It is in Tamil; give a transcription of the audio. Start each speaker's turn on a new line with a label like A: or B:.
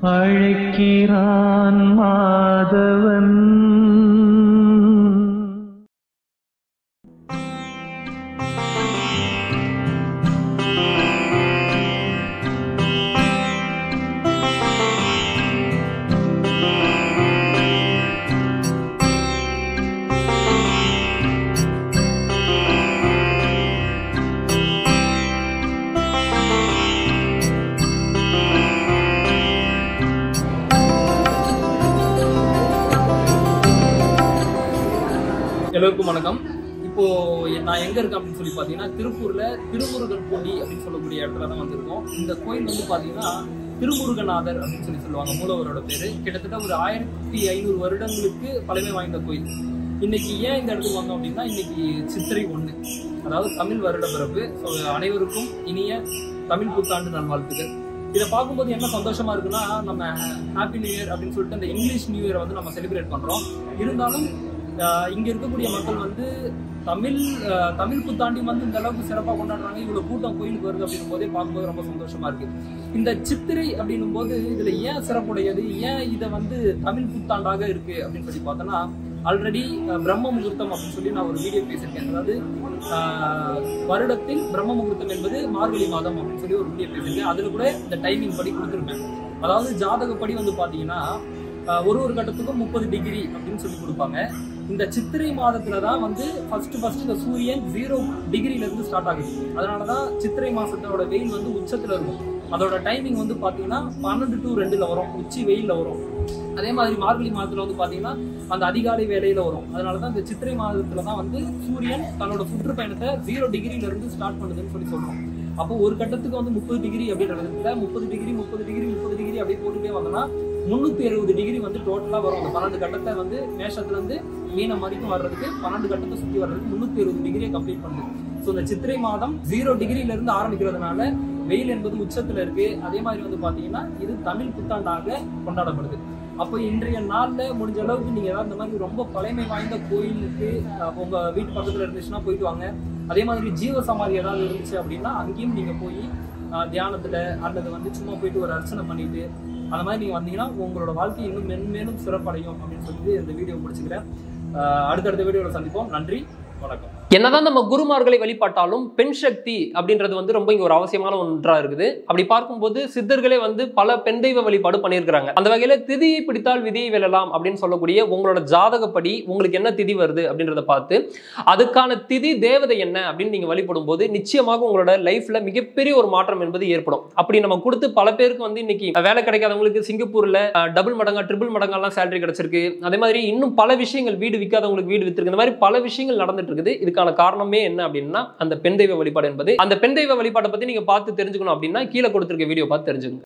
A: அழைக்கிறான் மாதவன்
B: எல்லோருக்கும் வணக்கம் இப்போ நான் எங்க இருக்கேன் அப்படின்னு சொல்லி பாத்தீங்கன்னா திருப்பூர்ல திருமுருகன் கோடி அப்படின்னு சொல்லக்கூடிய இடத்துல தான் வந்திருக்கோம் இந்த கோயில் வந்து பாத்தீங்கன்னா திருமுருகநாதர் அப்படின்னு சொல்லி சொல்லுவாங்க மூலவரோட பேரு கிட்டத்தட்ட ஒரு ஆயிரத்தி ஐநூறு வருடங்களுக்கு பழமை வாய்ந்த கோயில் இன்னைக்கு ஏன் இந்த இடத்துக்கு வந்தோம் அப்படின்னா இன்னைக்கு சித்திரை ஒண்ணு அதாவது தமிழ் வருட பிறப்பு ஸோ அனைவருக்கும் இனிய தமிழ் புத்தாண்டு நல்வாழ்த்துக்கள் இதை பார்க்கும்போது என்ன சந்தோஷமா இருக்குன்னா நம்ம ஹாப்பி நியூ இயர் அப்படின்னு சொல்லிட்டு அந்த இங்கிலீஷ் நியூ இயரை வந்து நம்ம செலிப்ரேட் பண்றோம் இருந்தாலும் ஆஹ் இங்க இருக்கக்கூடிய மக்கள் வந்து தமிழ் ஆஹ் தமிழ் புத்தாண்டி வந்து இந்த அளவுக்கு சிறப்பாக கொண்டாடுறாங்க இவ்வளவு கூட்டம் கோயிலுக்கு வருது அப்படின்னும் போதே பார்க்கும்போது ரொம்ப சந்தோஷமா இருக்கு இந்த சித்திரை அப்படின்னும் போது இதுல ஏன் சிறப்புடையது ஏன் இதை வந்து தமிழ் புத்தாண்டாக இருக்கு அப்படின்னு சொல்லி பார்த்தோன்னா ஆல்ரெடி பிரம்ம முகூர்த்தம் அப்படின்னு சொல்லி நான் ஒரு வீடியோ பேசியிருக்கேன் அதாவது ஆஹ், வருடத்தில் பிரம்ம முகூர்த்தம் என்பது மார்கழி மாதம் அப்படின்னு சொல்லி ஒரு வீடியோ பேசியிருக்கேன் அதுல கூட இந்த டைமிங் படி கொடுத்துருப்பேன் அதாவது ஜாதகப்படி வந்து பாத்தீங்கன்னா ஆஹ், ஒரு ஒரு கட்டத்துக்கும் முப்பது டிகிரி அப்படின்னு சொல்லி கொடுப்பாங்க இந்த சித்திரை மாதத்துல தான் வந்து ஃபர்ஸ்ட் ஃபர்ஸ்ட் இந்த சூரியன் ஜீரோ டிகிரில இருந்து ஸ்டார்ட் ஆகுது அதனாலதான் சித்திரை மாசத்தோட வெயில் வந்து உச்சத்துல இருக்கும் அதோட டைமிங் வந்து பாத்தீங்கன்னா பன்னெண்டு டு ரெண்டுல வரும் உச்சி வெயில்ல வரும் அதே மாதிரி மார்கழி மாதத்துல வந்து பாத்தீங்கன்னா அந்த அதிகாலை வேலையில வரும் அதனாலதான் இந்த சித்திரை மாதத்துல தான் வந்து சூரியன் தன்னோட சுற்றுப்பயணத்தை ஜீரோ டிகிரில இருந்து ஸ்டார்ட் பண்ணுதுன்னு சொல்லி சொல்றோம் அப்போ ஒரு கட்டத்துக்கு வந்து முப்பது டிகிரி அப்படின்றதுல முப்பது டிகிரி முப்பது டிகிரி முப்பது டிகிரி அப்படியே போட்டுட்டே வந்தோம்னா முந்நூத்தி அறுபது டிகிரி வந்து டோட்டலா வரும் அந்த பன்னெண்டு கட்டத்தை வந்து மேஷத்துல இருந்து மீனம் வரைக்கும் வர்றதுக்கு பன்னெண்டு கட்டத்தை சுத்தி வர்றதுக்கு முந்நூத்தி அறுபது டிகிரியை கம்ப்ளீட் பண்ணுது ஸோ இந்த சித்திரை மாதம் ஜீரோ டிகிரில இருந்து ஆரம்பிக்கிறதுனால வெயில் என்பது உச்சத்துல இருக்கு அதே மாதிரி வந்து பாத்தீங்கன்னா இது தமிழ் புத்தாண்டாக கொண்டாடப்படுது அப்போ இன்றைய நாள்ல முடிஞ்ச அளவுக்கு நீங்க ஏதாவது இந்த மாதிரி ரொம்ப பழமை வாய்ந்த கோயிலுக்கு அஹ், உங்க வீட்டு பக்கத்துல இருந்துச்சுன்னா போயிட்டு வாங்க அதே மாதிரி ஜீவ சமாதி ஏதாவது இருந்துச்சு அப்படின்னா அங்கேயும் நீங்க போய் அஹ், தியானத்துல அல்லது வந்து சும்மா போயிட்டு ஒரு அர்ச்சனை பண்ணிட்டு அந்த மாதிரி நீங்க வந்தீங்கன்னா உங்களோட வாழ்க்கை இன்னும் மென்மேலும் சிறப்படையும் அப்படின்னு சொல்லிட்டு இந்த வீடியோ முடிச்சுக்கிறேன் அஹ், அடுத்தடுத்த வீடியோவில் சந்திப்போம் நன்றி வணக்கம்
C: என்னதான் நம்ம குருமார்களை வழிபாட்டாலும் பெண் சக்தி அப்படின்றது வந்து ரொம்ப இங்க ஒரு அவசியமான ஒன்றா இருக்குது அப்படி பார்க்கும்போது சித்தர்களே வந்து பல பெண் தெய்வ வழிபாடு பண்ணியிருக்கிறாங்க அந்த வகையில திதியை பிடித்தால் விதியை வெல்லலாம் அப்படின்னு சொல்லக்கூடிய உங்களோட ஜாதகப்படி உங்களுக்கு என்ன திதி வருது அப்படின்றத பார்த்து அதுக்கான திதி தேவதை என்ன அப்படின்னு நீங்க வழிபடும் போது நிச்சயமாக உங்களோட லைஃப்ல மிகப்பெரிய ஒரு மாற்றம் என்பது ஏற்படும் அப்படி நம்ம கொடுத்து பல பேருக்கு வந்து இன்னைக்கு வேலை கிடைக்காதவங்களுக்கு சிங்கப்பூர்ல டபுள் மடங்கா ட்ரிபிள் மடங்கெல்லாம் சேலரி கிடைச்சிருக்கு அதே மாதிரி இன்னும் பல விஷயங்கள் வீடு விற்காதவங்களுக்கு வீடு வித்திருக்கு இந்த மாதிரி பல விஷயங்கள் நடந்துட்டு இருக்குது இதுக்கான காரணமே என்ன அப்படின்னா அந்த பெண் தெய்வ வழிபாடு என்பது அந்த பெண் தெய்வ வழிபாட்டை பத்தி நீங்க பார்த்து தெரிஞ்சுக்கணும் அப்படின்னா கீழே கொடுத்திருக்க வீடியோ பார்த்து தெரிஞ்சுக்கணும்